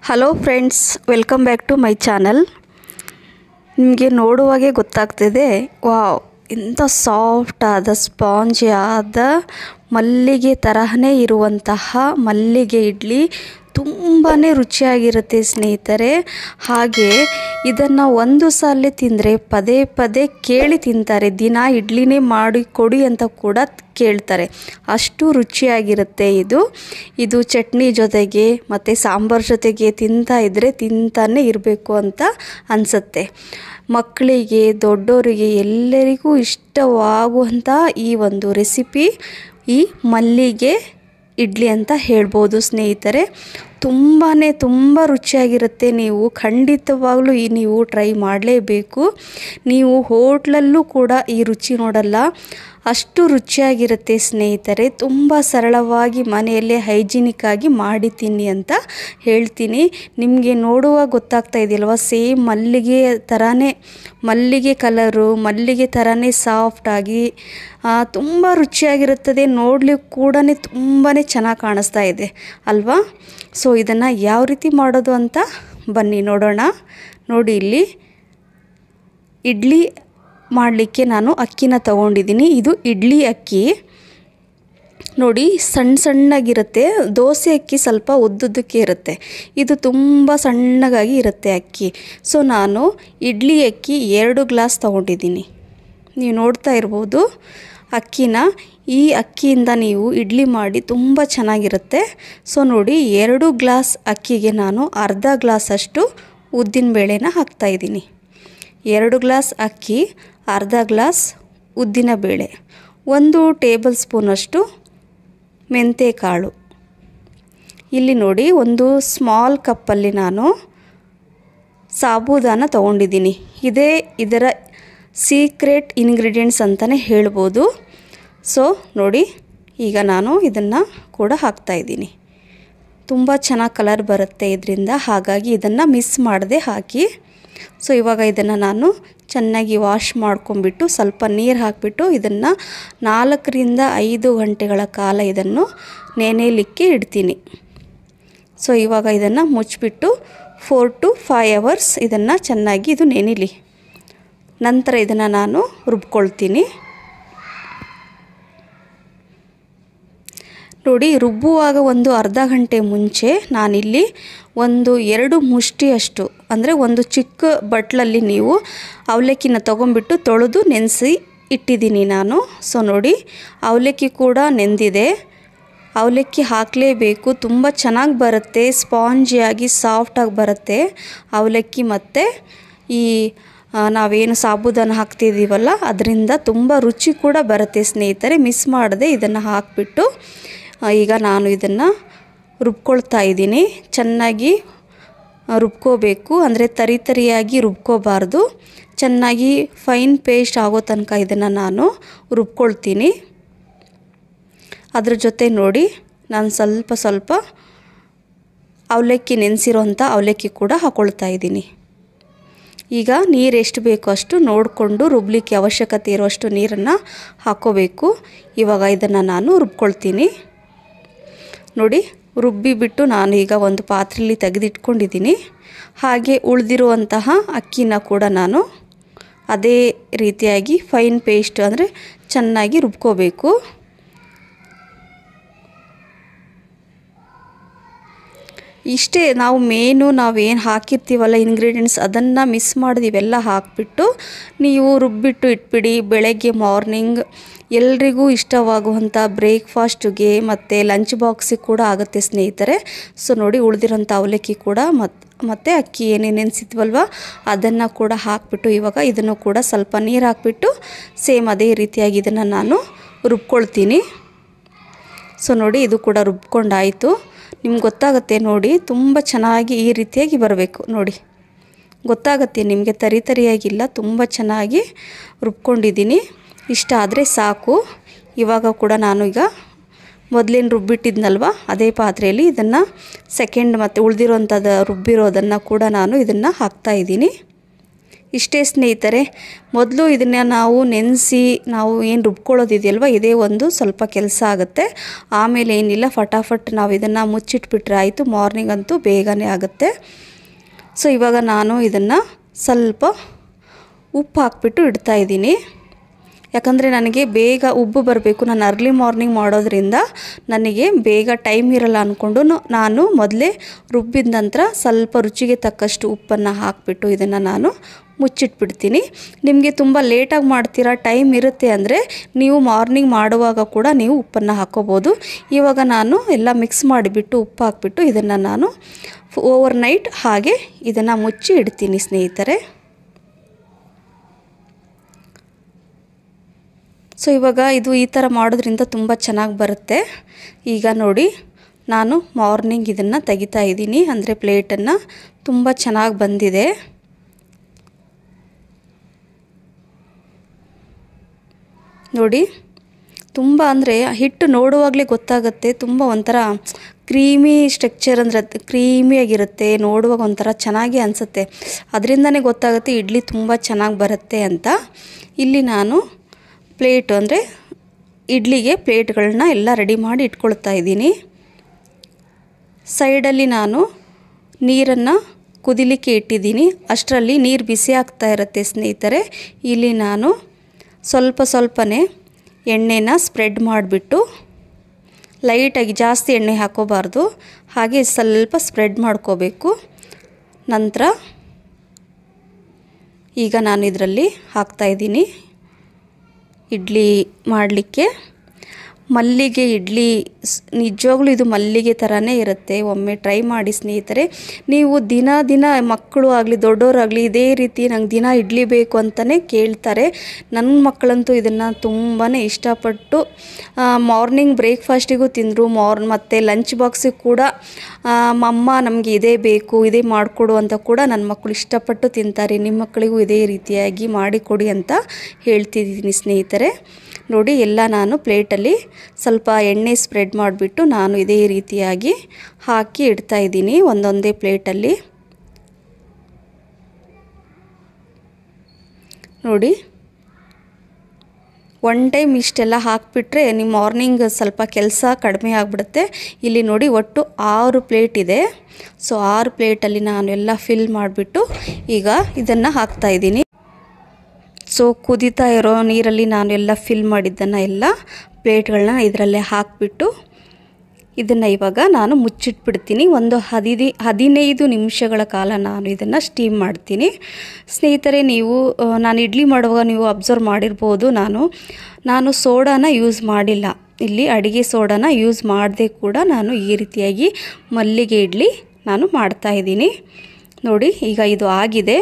hello friends welcome back to my channel ನಿಮಗೆ ನೋಡುವಾಗೆ ಗೊತ್ತಾಗ್ತಿದೆ ವಾವ್ ಇಂಥ ಸಾಫ್ಟ್ ಆದ ಸ್ಪಾಂಜಿ ಆದ ಮಲ್ಲಿಗೆ ತರಹನೇ ಇರುವಂತಹ ಮಲ್ಲಿಗೆ ಇಡ್ಲಿ ತುಂಬಾ ರುಚಿಯಾಗಿರುತ್ತೆ ಸ್ನೇಹಿತರೆ ಹಾಗೆ ಇದನ್ನು ಒಂದು ಸಲ ತಿಂದರೆ ಪದೇ ಪದೇ ಕೇಳಿ ತಿಂತಾರೆ ದಿನ ಇಡ್ಲಿನೇ ಮಾಡಿ ಕೊಡಿ ಅಂತ ಕೂಡ ಕೇಳ್ತಾರೆ ಅಷ್ಟು ರುಚಿಯಾಗಿರುತ್ತೆ ಇದು ಇದು ಚಟ್ನಿ ಜೊತೆಗೆ ಮತ್ತು ಸಾಂಬಾರ್ ಜೊತೆಗೆ ತಿಂತಾ ಇದ್ದರೆ ತಿಂತಾನೆ ಇರಬೇಕು ಅಂತ ಅನಿಸುತ್ತೆ ಮಕ್ಕಳಿಗೆ ದೊಡ್ಡವರಿಗೆ ಎಲ್ಲರಿಗೂ ಇಷ್ಟವಾಗುವಂಥ ಈ ಒಂದು ರೆಸಿಪಿ ಈ ಮಲ್ಲಿಗೆ ಇಡ್ಲಿ ಅಂತ ಹೇಳ್ಬೋದು ಸ್ನೇಹಿತರೆ ತುಂಬಾ ತುಂಬ ರುಚಿಯಾಗಿರುತ್ತೆ ನೀವು ಖಂಡಿತವಾಗ್ಲೂ ಈ ನೀವು ಟ್ರೈ ಮಾಡಲೇಬೇಕು ನೀವು ಹೋಟ್ಲಲ್ಲೂ ಕೂಡ ಈ ರುಚಿ ನೋಡಲ್ಲ ಅಷ್ಟು ರುಚಿಯಾಗಿರುತ್ತೆ ಸ್ನೇಹಿತರೆ ತುಂಬ ಸರಳವಾಗಿ ಮನೆಯಲ್ಲೇ ಹೈಜಿನಿಕ್ ಆಗಿ ಮಾಡಿ ತಿನ್ನಿ ಅಂತ ಹೇಳ್ತೀನಿ ನಿಮಗೆ ನೋಡುವಾಗ ಗೊತ್ತಾಗ್ತಾ ಇದೆಯಲ್ವ ಸೇಮ್ ಮಲ್ಲಿಗೆ ಥರನೇ ಮಲ್ಲಿಗೆ ಕಲರು ಮಲ್ಲಿಗೆ ಥರನೇ ಸಾಫ್ಟಾಗಿ ತುಂಬ ರುಚಿಯಾಗಿರುತ್ತದೆ ನೋಡ್ಲಿಕ್ಕೆ ಕೂಡ ತುಂಬಾ ಚೆನ್ನಾಗಿ ಕಾಣಿಸ್ತಾ ಇದೆ ಅಲ್ವಾ ಸೊ ಇದನ್ನು ಯಾವ ರೀತಿ ಮಾಡೋದು ಅಂತ ಬನ್ನಿ ನೋಡೋಣ ನೋಡಿ ಇಲ್ಲಿ ಇಡ್ಲಿ ಮಾಡಲಿಕ್ಕೆ ನಾನು ಅಕ್ಕಿನ ತಗೊಂಡಿದ್ದೀನಿ ಇದು ಇಡ್ಲಿ ಅಕ್ಕಿ ನೋಡಿ ಸಣ್ಣ ಸಣ್ಣಗಿರುತ್ತೆ ದೋಸೆ ಅಕ್ಕಿ ಸ್ವಲ್ಪ ಉದ್ದುದ್ದಕ್ಕೆ ಇರುತ್ತೆ ಇದು ತುಂಬ ಸಣ್ಣಗಾಗಿ ಇರುತ್ತೆ ಅಕ್ಕಿ ಸೊ ನಾನು ಇಡ್ಲಿ ಅಕ್ಕಿ ಎರಡು ಗ್ಲಾಸ್ ತಗೊಂಡಿದ್ದೀನಿ ನೀವು ನೋಡ್ತಾ ಇರ್ಬೋದು ಅಕ್ಕಿನ ಈ ಅಕ್ಕಿಯಿಂದ ನೀವು ಇಡ್ಲಿ ಮಾಡಿ ತುಂಬ ಚೆನ್ನಾಗಿರುತ್ತೆ ಸೊ ನೋಡಿ ಎರಡು ಗ್ಲಾಸ್ ಅಕ್ಕಿಗೆ ನಾನು ಅರ್ಧ ಗ್ಲಾಸಷ್ಟು ಉದ್ದಿನ ಬೇಳೆನ ಹಾಕ್ತಾಯಿದ್ದೀನಿ ಎರಡು ಗ್ಲಾಸ್ ಅಕ್ಕಿ ಅರ್ಧ ಗ್ಲಾಸ್ ಉದ್ದಿನ ಬೇಳೆ ಒಂದು ಟೇಬಲ್ ಸ್ಪೂನಷ್ಟು ಮೆಂತ್ಯಕಾಳು ಇಲ್ಲಿ ನೋಡಿ ಒಂದು ಸ್ಮಾಲ್ ಕಪ್ಪಲ್ಲಿ ನಾನು ಸಾಬೂದಾನ ತೊಗೊಂಡಿದ್ದೀನಿ ಇದೇ ಇದರ ಸೀಕ್ರೆಟ್ ಇಂಗ್ರೀಡಿಯೆಂಟ್ಸ್ ಅಂತಲೇ ಹೇಳ್ಬೋದು ಸೊ ನೋಡಿ ಈಗ ನಾನು ಇದನ್ನು ಕೂಡ ಹಾಕ್ತಾಯಿದ್ದೀನಿ ತುಂಬ ಚೆನ್ನಾಗಿ ಕಲರ್ ಬರುತ್ತೆ ಇದರಿಂದ ಹಾಗಾಗಿ ಇದನ್ನು ಮಿಸ್ ಮಾಡದೆ ಹಾಕಿ ಸೊ ಇವಾಗ ಇದನ್ನು ನಾನು ಚೆನ್ನಾಗಿ ವಾಶ್ ಮಾಡ್ಕೊಂಬಿಟ್ಟು ಸ್ವಲ್ಪ ನೀರು ಹಾಕಿಬಿಟ್ಟು ಇದನ್ನು ನಾಲ್ಕರಿಂದ ಐದು ಗಂಟೆಗಳ ಕಾಲ ಇದನ್ನು ನೆನೆಯಲಿಕ್ಕೆ ಇಡ್ತೀನಿ ಸೊ ಇವಾಗ ಇದನ್ನು ಮುಚ್ಚಿಬಿಟ್ಟು ಫೋರ್ ಟು ಫೈವ್ ಅವರ್ಸ್ ಇದನ್ನು ಚೆನ್ನಾಗಿ ಇದು ನೆನಿಲಿ ನಂತರ ಇದನ್ನು ನಾನು ರುಬ್ಕೊಳ್ತೀನಿ ನೋಡಿ ರುಬ್ಬುವಾಗ ಒಂದು ಅರ್ಧ ಗಂಟೆ ಮುಂಚೆ ನಾನಿಲ್ಲಿ ಒಂದು ಎರಡು ಮುಷ್ಟಿಯಷ್ಟು ಅಂದರೆ ಒಂದು ಚಿಕ್ಕ ಬಟ್ಲಲ್ಲಿ ನೀವು ಅವಲಕ್ಕಿನ ತೊಗೊಂಬಿಟ್ಟು ತೊಳೆದು ನೆನೆಸಿ ಇಟ್ಟಿದ್ದೀನಿ ನಾನು ಸೊ ನೋಡಿ ಅವಲಕ್ಕಿ ಕೂಡ ನೆಂದಿದೆ ಅವಲಕ್ಕಿ ಹಾಕಲೇಬೇಕು ತುಂಬ ಚೆನ್ನಾಗಿ ಬರುತ್ತೆ ಸ್ಪಾಂಜಿಯಾಗಿ ಸಾಫ್ಟಾಗಿ ಬರುತ್ತೆ ಅವಲಕ್ಕಿ ಮತ್ತು ಈ ನಾವೇನು ಸಾಬೂದಾನ ಹಾಕ್ತಿದ್ದೀವಲ್ಲ ಅದರಿಂದ ತುಂಬ ರುಚಿ ಕೂಡ ಬರುತ್ತೆ ಸ್ನೇಹಿತರೆ ಮಿಸ್ ಮಾಡದೆ ಇದನ್ನು ಹಾಕಿಬಿಟ್ಟು ಈಗ ನಾನು ಇದನ್ನು ರುಬ್ಕೊಳ್ತಾ ಇದ್ದೀನಿ ಚೆನ್ನಾಗಿ ರುಬ್ಕೋಬೇಕು ಅಂದರೆ ತರಿ ತರಿಯಾಗಿ ರುಬ್ಕೋಬಾರ್ದು ಚೆನ್ನಾಗಿ ಫೈನ್ ಪೇಸ್ಟ್ ಆಗೋ ತನಕ ಇದನ್ನು ನಾನು ರುಬ್ಕೊಳ್ತೀನಿ ಅದ್ರ ಜೊತೆ ನೋಡಿ ನಾನು ಸ್ವಲ್ಪ ಸ್ವಲ್ಪ ಅವಲಕ್ಕಿ ನೆನೆಸಿರೋಂಥ ಅವಲಕ್ಕಿ ಕೂಡ ಹಾಕ್ಕೊಳ್ತಾ ಇದ್ದೀನಿ ಈಗ ನೀರು ಎಷ್ಟು ಬೇಕೋ ಅಷ್ಟು ನೋಡಿಕೊಂಡು ರುಬ್ಲಿಕ್ಕೆ ಅವಶ್ಯಕತೆ ಇರುವಷ್ಟು ನೀರನ್ನು ಹಾಕ್ಕೋಬೇಕು ಇವಾಗ ಇದನ್ನು ನಾನು ರುಬ್ಕೊಳ್ತೀನಿ ನೋಡಿ ರುಬ್ಬಿಬಿಟ್ಟು ನಾನು ಈಗ ಒಂದು ಪಾತ್ರೆಯಲ್ಲಿ ತೆಗೆದಿಟ್ಕೊಂಡಿದ್ದೀನಿ ಹಾಗೆ ಉಳಿದಿರುವಂತಹ ಅಕ್ಕಿನ ಕೂಡ ನಾನು ಅದೇ ರೀತಿಯಾಗಿ ಫೈನ್ ಪೇಸ್ಟ್ ಅಂದರೆ ಚೆನ್ನಾಗಿ ರುಬ್ಕೋಬೇಕು ಇಷ್ಟೇ ನಾವು ಮೇನು ನಾವೇನು ಹಾಕಿರ್ತೀವಲ್ಲ ಇಂಗ್ರೀಡಿಯೆಂಟ್ಸ್ ಅದನ್ನು ಮಿಸ್ ಮಾಡಿದ ಇವೆಲ್ಲ ಹಾಕಿಬಿಟ್ಟು ನೀವು ರುಬ್ಬಿಟ್ಟು ಇಟ್ಬಿಡಿ ಬೆಳಗ್ಗೆ ಮಾರ್ನಿಂಗ್ ಎಲ್ರಿಗೂ ಇಷ್ಟವಾಗುವಂಥ ಬ್ರೇಕ್ಫಾಸ್ಟ್ಗೆ ಮತ್ತು ಲಂಚ್ ಬಾಕ್ಸಿಗೆ ಕೂಡ ಆಗುತ್ತೆ ಸ್ನೇಹಿತರೆ ಸೊ ನೋಡಿ ಉಳಿದಿರೋಂಥ ಅವಲಕ್ಕಿ ಕೂಡ ಮತ್ತು ಮತ್ತು ಅಕ್ಕಿ ಏನೇನು ನೆನೆಸಿದ್ವಲ್ವ ಅದನ್ನು ಕೂಡ ಹಾಕಿಬಿಟ್ಟು ಇವಾಗ ಇದನ್ನು ಕೂಡ ಸ್ವಲ್ಪ ನೀರು ಹಾಕಿಬಿಟ್ಟು ಸೇಮ್ ಅದೇ ರೀತಿಯಾಗಿ ಇದನ್ನು ನಾನು ರುಬ್ಕೊಳ್ತೀನಿ ಸೊ ನೋಡಿ ಇದು ಕೂಡ ರುಬ್ಕೊಂಡಾಯಿತು ನಿಮ್ಗೆ ಗೊತ್ತಾಗುತ್ತೆ ನೋಡಿ ತುಂಬ ಚೆನ್ನಾಗಿ ಈ ರೀತಿಯಾಗಿ ಬರಬೇಕು ನೋಡಿ ಗೊತ್ತಾಗುತ್ತೆ ನಿಮಗೆ ತರಿ ತರಿಯಾಗಿಲ್ಲ ತುಂಬ ಚೆನ್ನಾಗಿ ರುಬ್ಕೊಂಡಿದ್ದೀನಿ ಇಷ್ಟ ಆದರೆ ಸಾಕು ಇವಾಗ ಕೂಡ ನಾನು ಈಗ ಮೊದಲೇನು ರುಬ್ಬಿಟ್ಟಿದ್ನಲ್ವ ಅದೇ ಪಾತ್ರೆಯಲ್ಲಿ ಇದನ್ನು ಸೆಕೆಂಡ್ ಮತ್ತು ಉಳಿದಿರೋಂಥದ್ದು ರುಬ್ಬಿರೋದನ್ನು ಕೂಡ ನಾನು ಇದನ್ನು ಹಾಕ್ತಾಯಿದ್ದೀನಿ ಇಷ್ಟೇ ಸ್ನೇಹಿತರೆ ಮೊದಲು ಇದನ್ನು ನಾವು ನೆನೆಸಿ ನಾವು ಏನು ರುಬ್ಕೊಳ್ಳೋದಿದೆಯಲ್ವ ಇದೇ ಒಂದು ಸ್ವಲ್ಪ ಕೆಲಸ ಆಗುತ್ತೆ ಆಮೇಲೆ ಏನಿಲ್ಲ ಫಟಾಫಟ್ ನಾವು ಇದನ್ನು ಮುಚ್ಚಿಟ್ಬಿಟ್ರೆ ಆಯಿತು ಮಾರ್ನಿಂಗ್ ಅಂತೂ ಬೇಗನೆ ಆಗುತ್ತೆ ಸೊ ಇವಾಗ ನಾನು ಇದನ್ನು ಸ್ವಲ್ಪ ಉಪ್ಪು ಹಾಕ್ಬಿಟ್ಟು ಇಡ್ತಾ ಇದ್ದೀನಿ ಯಾಕಂದರೆ ನನಗೆ ಬೇಗ ಉಬ್ಬು ಬರಬೇಕು ನಾನು ಅರ್ಲಿ ಮಾರ್ನಿಂಗ್ ಮಾಡೋದ್ರಿಂದ ನನಗೆ ಬೇಗ ಟೈಮ್ ಇರಲ್ಲ ಅಂದ್ಕೊಂಡು ನಾನು ಮೊದಲೇ ರುಬ್ಬಿದ ನಂತರ ಸ್ವಲ್ಪ ರುಚಿಗೆ ತಕ್ಕಷ್ಟು ಉಪ್ಪನ್ನು ಹಾಕಿಬಿಟ್ಟು ಇದನ್ನು ನಾನು ಮುಚ್ಚಿಟ್ಬಿಡ್ತೀನಿ ನಿಮಗೆ ತುಂಬ ಲೇಟಾಗಿ ಮಾಡ್ತೀರಾ ಟೈಮ್ ಇರುತ್ತೆ ಅಂದರೆ ನೀವು ಮಾರ್ನಿಂಗ್ ಮಾಡುವಾಗ ಕೂಡ ನೀವು ಉಪ್ಪನ್ನು ಹಾಕೋಬೋದು ಇವಾಗ ನಾನು ಎಲ್ಲ ಮಿಕ್ಸ್ ಮಾಡಿಬಿಟ್ಟು ಉಪ್ಪು ಹಾಕ್ಬಿಟ್ಟು ಇದನ್ನು ನಾನು ಓವರ್ ನೈಟ್ ಹಾಗೆ ಇದನ್ನು ಮುಚ್ಚಿ ಇಡ್ತೀನಿ ಸ್ನೇಹಿತರೆ ಸೊ ಇವಾಗ ಇದು ಈ ಥರ ಮಾಡೋದ್ರಿಂದ ತುಂಬ ಚೆನ್ನಾಗಿ ಬರುತ್ತೆ ಈಗ ನೋಡಿ ನಾನು ಮಾರ್ನಿಂಗ್ ಇದನ್ನು ತೆಗಿತಾ ಇದ್ದೀನಿ ಅಂದರೆ ಪ್ಲೇಟನ್ನು ತುಂಬ ಚೆನ್ನಾಗಿ ಬಂದಿದೆ ನೋಡಿ ತುಂಬ ಅಂದರೆ ಹಿಟ್ಟು ನೋಡುವಾಗಲೇ ಗೊತ್ತಾಗುತ್ತೆ ತುಂಬ ಒಂಥರ ಕ್ರೀಮಿ ಸ್ಟ್ರಕ್ಚರ್ ಅಂದರೆ ಕ್ರೀಮಿಯಾಗಿರುತ್ತೆ ನೋಡುವಾಗ ಒಂಥರ ಚೆನ್ನಾಗಿ ಅನಿಸುತ್ತೆ ಅದರಿಂದನೇ ಗೊತ್ತಾಗುತ್ತೆ ಇಡ್ಲಿ ತುಂಬ ಚೆನ್ನಾಗಿ ಬರುತ್ತೆ ಅಂತ ಇಲ್ಲಿ ನಾನು ಪ್ಲೇಟು ಅಂದರೆ ಇಡ್ಲಿಗೆ ಪ್ಲೇಟ್ಗಳನ್ನ ಎಲ್ಲ ರೆಡಿ ಮಾಡಿ ಇಟ್ಕೊಳ್ತಾ ಇದ್ದೀನಿ ಸೈಡಲ್ಲಿ ನಾನು ನೀರನ್ನು ಕುದಿಲಿಕ್ಕೆ ಇಟ್ಟಿದ್ದೀನಿ ಅಷ್ಟರಲ್ಲಿ ನೀರು ಬಿಸಿ ಆಗ್ತಾ ಇರುತ್ತೆ ಸ್ನೇಹಿತರೆ ಇಲ್ಲಿ ನಾನು ಸ್ವಲ್ಪ ಸ್ವಲ್ಪನೇ ಎಣ್ಣೆನ ಸ್ಪ್ರೆಡ್ ಮಾಡಿಬಿಟ್ಟು ಲೈಟಾಗಿ ಜಾಸ್ತಿ ಎಣ್ಣೆ ಹಾಕೋಬಾರ್ದು ಹಾಗೆ ಸ್ವಲ್ಪ ಸ್ಪ್ರೆಡ್ ಮಾಡ್ಕೋಬೇಕು ನಂತರ ಈಗ ನಾನು ಇದರಲ್ಲಿ ಹಾಕ್ತಾಯಿದ್ದೀನಿ ಇಡ್ಲಿ ಮಾಡಲಿಕ್ಕೆ ಮಲ್ಲಿಗೆ ಇಡ್ಲಿ ನಿಜವಾಗ್ಲೂ ಇದು ಮಲ್ಲಿಗೆ ಥರನೇ ಇರುತ್ತೆ ಒಮ್ಮೆ ಟ್ರೈ ಮಾಡಿ ಸ್ನೇಹಿತರೆ ನೀವು ದಿನ ದಿನ ಮಕ್ಕಳು ಆಗಲಿ ದೊಡ್ಡವರಾಗಲಿ ಇದೇ ರೀತಿ ನಂಗೆ ದಿನ ಇಡ್ಲಿ ಬೇಕು ಅಂತಲೇ ಕೇಳ್ತಾರೆ ನನ್ನ ಮಕ್ಕಳಂತೂ ಇದನ್ನು ತುಂಬಾ ಇಷ್ಟಪಟ್ಟು ಮಾರ್ನಿಂಗ್ ಬ್ರೇಕ್ಫಾಸ್ಟಿಗೂ ತಿಂದರು ಮಾರ್ ಮತ್ತು ಲಂಚ್ ಬಾಕ್ಸಿಗೆ ಕೂಡ ಅಮ್ಮ ನಮಗೆ ಇದೇ ಬೇಕು ಇದೇ ಮಾಡಿಕೊಡು ಅಂತ ಕೂಡ ನನ್ನ ಮಕ್ಕಳು ಇಷ್ಟಪಟ್ಟು ತಿಂತಾರೆ ನಿಮ್ಮ ಮಕ್ಕಳಿಗೂ ಇದೇ ರೀತಿಯಾಗಿ ಮಾಡಿಕೊಡಿ ಅಂತ ಹೇಳ್ತಿದ್ದೀನಿ ಸ್ನೇಹಿತರೆ ನೋಡಿ ಎಲ್ಲ ನಾನು ಪ್ಲೇಟಲ್ಲಿ ಸ್ವಲ್ಪ ಎಣ್ಣೆ ಸ್ಪ್ರೆಡ್ ಮಾಡಿಬಿಟ್ಟು ನಾನು ಇದೇ ರೀತಿಯಾಗಿ ಹಾಕಿ ಇಡ್ತಾ ಇದ್ದೀನಿ ಒಂದೊಂದೇ ಪ್ಲೇಟಲ್ಲಿ ನೋಡಿ ಒನ್ ಟೈಮ್ ಇಷ್ಟೆಲ್ಲ ಹಾಕಿಬಿಟ್ರೆ ನಿಮ್ಮ ಮಾರ್ನಿಂಗ್ ಸ್ವಲ್ಪ ಕೆಲಸ ಕಡಿಮೆ ಆಗಿಬಿಡುತ್ತೆ ಇಲ್ಲಿ ನೋಡಿ ಒಟ್ಟು ಆರು ಪ್ಲೇಟ್ ಇದೆ ಸೊ ಆರು ಪ್ಲೇಟಲ್ಲಿ ನಾನು ಎಲ್ಲ ಫಿಲ್ ಮಾಡಿಬಿಟ್ಟು ಈಗ ಇದನ್ನು ಹಾಕ್ತಾಯಿದ್ದೀನಿ ಸೊ ಕುದೀತಾ ಇರೋ ನೀರಲ್ಲಿ ನಾನು ಎಲ್ಲ ಫಿಲ್ ಮಾಡಿದ್ದನ್ನು ಎಲ್ಲ ಪ್ಲೇಟ್ಗಳನ್ನ ಇದರಲ್ಲೇ ಹಾಕಿಬಿಟ್ಟು ಇದನ್ನು ಇವಾಗ ನಾನು ಮುಚ್ಚಿಟ್ಬಿಡ್ತೀನಿ ಒಂದು ಹದಿನೈ ಹದಿನೈದು ನಿಮಿಷಗಳ ಕಾಲ ನಾನು ಇದನ್ನು ಸ್ಟೀಮ್ ಮಾಡ್ತೀನಿ ಸ್ನೇಹಿತರೆ ನೀವು ನಾನು ಇಡ್ಲಿ ಮಾಡುವಾಗ ನೀವು ಅಬ್ಸರ್ವ್ ಮಾಡಿರ್ಬೋದು ನಾನು ನಾನು ಸೋಡಾನ ಯೂಸ್ ಮಾಡಿಲ್ಲ ಇಲ್ಲಿ ಅಡುಗೆ ಸೋಡಾನ ಯೂಸ್ ಮಾಡದೆ ಕೂಡ ನಾನು ಈ ರೀತಿಯಾಗಿ ಮಲ್ಲಿಗೆ ಇಡ್ಲಿ ನಾನು ಮಾಡ್ತಾಯಿದ್ದೀನಿ ನೋಡಿ ಈಗ ಇದು ಆಗಿದೆ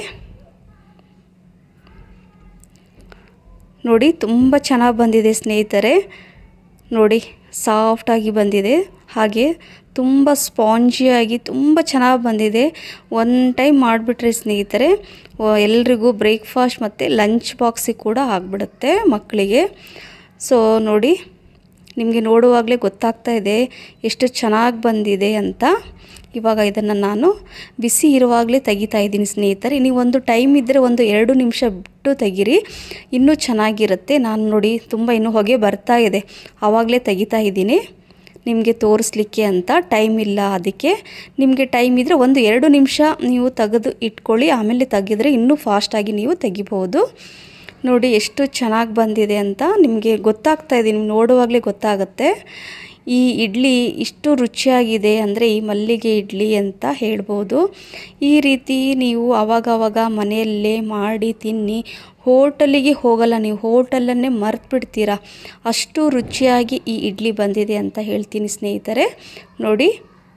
ನೋಡಿ ತುಂಬ ಚೆನ್ನಾಗಿ ಬಂದಿದೆ ಸ್ನೇಹಿತರೆ ನೋಡಿ ಸಾಫ್ಟಾಗಿ ಬಂದಿದೆ ಹಾಗೆ ತುಂಬ ಸ್ಪಾಂಜಿಯಾಗಿ ತುಂಬ ಚೆನ್ನಾಗಿ ಬಂದಿದೆ ಒನ್ ಟೈಮ್ ಮಾಡಿಬಿಟ್ರೆ ಸ್ನೇಹಿತರೆ ಎಲ್ರಿಗೂ ಬ್ರೇಕ್ಫಾಸ್ಟ್ ಮತ್ತು ಲಂಚ್ ಬಾಕ್ಸಿಗೆ ಕೂಡ ಆಗಿಬಿಡುತ್ತೆ ಮಕ್ಕಳಿಗೆ ಸೊ ನೋಡಿ ನಿಮಗೆ ನೋಡುವಾಗಲೇ ಗೊತ್ತಾಗ್ತಾ ಇದೆ ಎಷ್ಟು ಚೆನ್ನಾಗಿ ಬಂದಿದೆ ಅಂತ ಇವಾಗ ಇದನ್ನು ನಾನು ಬಿಸಿ ಇರುವಾಗಲೇ ತೆಗಿತಾ ಇದ್ದೀನಿ ಸ್ನೇಹಿತರೆ ನೀವು ಒಂದು ಟೈಮ್ ಇದ್ದರೆ ಒಂದು ಎರಡು ನಿಮಿಷ ಬಿಟ್ಟು ತೆಗಿರಿ ಇನ್ನೂ ಚೆನ್ನಾಗಿರುತ್ತೆ ನಾನು ನೋಡಿ ತುಂಬ ಇನ್ನೂ ಹೊಗೆ ಬರ್ತಾ ಇದೆ ಆವಾಗಲೇ ತೆಗಿತಾ ಇದ್ದೀನಿ ನಿಮಗೆ ತೋರಿಸ್ಲಿಕ್ಕೆ ಅಂತ ಟೈಮ್ ಇಲ್ಲ ಅದಕ್ಕೆ ನಿಮಗೆ ಟೈಮ್ ಇದ್ದರೆ ಒಂದು ಎರಡು ನಿಮಿಷ ನೀವು ತೆಗೆದು ಇಟ್ಕೊಳ್ಳಿ ಆಮೇಲೆ ತೆಗೆದ್ರೆ ಇನ್ನೂ ಫಾಸ್ಟಾಗಿ ನೀವು ತೆಗಿಬೋದು ನೋಡಿ ಎಷ್ಟು ಚೆನ್ನಾಗಿ ಬಂದಿದೆ ಅಂತ ನಿಮಗೆ ಗೊತ್ತಾಗ್ತಾ ಇದೆ ನಿಮ್ಗೆ ನೋಡುವಾಗಲೇ ಗೊತ್ತಾಗುತ್ತೆ ಈ ಇಡ್ಲಿ ಇಷ್ಟು ರುಚಿಯಾಗಿದೆ ಅಂದರೆ ಈ ಮಲ್ಲಿಗೆ ಇಡ್ಲಿ ಅಂತ ಹೇಳ್ಬೋದು ಈ ರೀತಿ ನೀವು ಆವಾಗವಾಗ ಮನೆಯಲ್ಲೇ ಮಾಡಿ ತಿನ್ನಿ ಹೋಟೆಲಿಗೆ ಹೋಗಲ್ಲ ನೀವು ಹೋಟೆಲನ್ನೇ ಮರ್ತು ಬಿಡ್ತೀರಾ ಅಷ್ಟು ರುಚಿಯಾಗಿ ಈ ಇಡ್ಲಿ ಬಂದಿದೆ ಅಂತ ಹೇಳ್ತೀನಿ ಸ್ನೇಹಿತರೆ ನೋಡಿ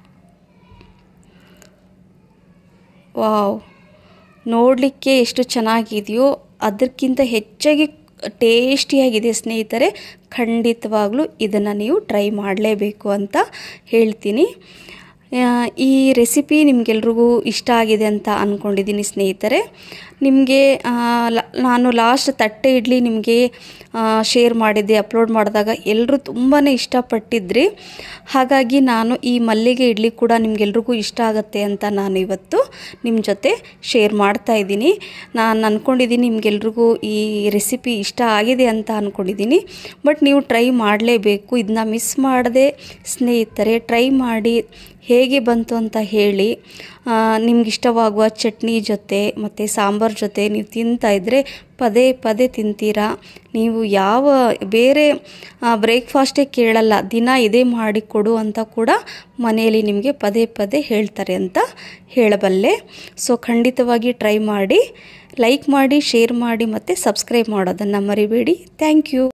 ವಾವ್ ನೋಡಲಿಕ್ಕೆ ಎಷ್ಟು ಚೆನ್ನಾಗಿದೆಯೋ ಅದಕ್ಕಿಂತ ಹೆಚ್ಚಾಗಿ ಟೇಸ್ಟಿಯಾಗಿದೆ ಸ್ನೇಹಿತರೆ ಖಂಡಿತವಾಗ್ಲೂ ಇದನ್ನು ನೀವು ಟ್ರೈ ಮಾಡಲೇಬೇಕು ಅಂತ ಹೇಳ್ತೀನಿ ಆ, ಈ ರೆಸಿಪಿ ನಿಮಗೆಲ್ರಿಗೂ ಇಷ್ಟ ಆಗಿದೆ ಅಂತ ಅಂದ್ಕೊಂಡಿದ್ದೀನಿ ಸ್ನೇಹಿತರೆ ನಿಮಗೆ ಆ, ಲ- ನಾನು ಲಾಸ್ಟ್ ತಟ್ಟೆ ಇಡ್ಲಿ ನಿಮಗೆ ಶೇರ್ ಮಾಡಿದ್ದೆ ಅಪ್ಲೋಡ್ ಮಾಡಿದಾಗ ಎಲ್ಲರೂ ತುಂಬಾ ಇಷ್ಟಪಟ್ಟಿದ್ರಿ ಹಾಗಾಗಿ ನಾನು ಈ ಮಲ್ಲಿಗೆ ಇಡ್ಲಿ ಕೂಡ ನಿಮಗೆಲ್ರಿಗೂ ಇಷ್ಟ ಆಗುತ್ತೆ ಅಂತ ನಾನು ಇವತ್ತು ನಿಮ್ಮ ಜೊತೆ ಶೇರ್ ಮಾಡ್ತಾ ಇದ್ದೀನಿ ನಾನು ಅಂದ್ಕೊಂಡಿದ್ದೀನಿ ನಿಮಗೆಲ್ರಿಗೂ ಈ ರೆಸಿಪಿ ಇಷ್ಟ ಆಗಿದೆ ಅಂತ ಅಂದ್ಕೊಂಡಿದ್ದೀನಿ ಬಟ್ ನೀವು ಟ್ರೈ ಮಾಡಲೇಬೇಕು ಇದನ್ನ ಮಿಸ್ ಮಾಡದೆ ಸ್ನೇಹಿತರೆ ಟ್ರೈ ಮಾಡಿ ಹೇಗೆ ಬಂತು ಅಂತ ಹೇಳಿ ನಿಮ್ಗೆ ಇಷ್ಟವಾಗುವ ಚಟ್ನಿ ಜೊತೆ ಮತ್ತು ಸಾಂಬಾರ್ ಜೊತೆ ನೀವು ತಿಂತಾ ಇದ್ದರೆ ಪದೇ ಪದೇ ತಿಂತೀರಾ ನೀವು ಯಾವ ಬೇರೆ ಬ್ರೇಕ್ಫಾಸ್ಟೇ ಕೇಳಲ್ಲ ದಿನ ಇದೇ ಮಾಡಿ ಕೊಡು ಅಂತ ಕೂಡ ಮನೆಯಲ್ಲಿ ನಿಮಗೆ ಪದೇ ಪದೇ ಹೇಳ್ತಾರೆ ಅಂತ ಹೇಳಬಲ್ಲೆ ಸೊ ಖಂಡಿತವಾಗಿ ಟ್ರೈ ಮಾಡಿ ಲೈಕ್ ಮಾಡಿ ಶೇರ್ ಮಾಡಿ ಮತ್ತು ಸಬ್ಸ್ಕ್ರೈಬ್ ಮಾಡೋದನ್ನು ಮರಿಬೇಡಿ ಥ್ಯಾಂಕ್ ಯು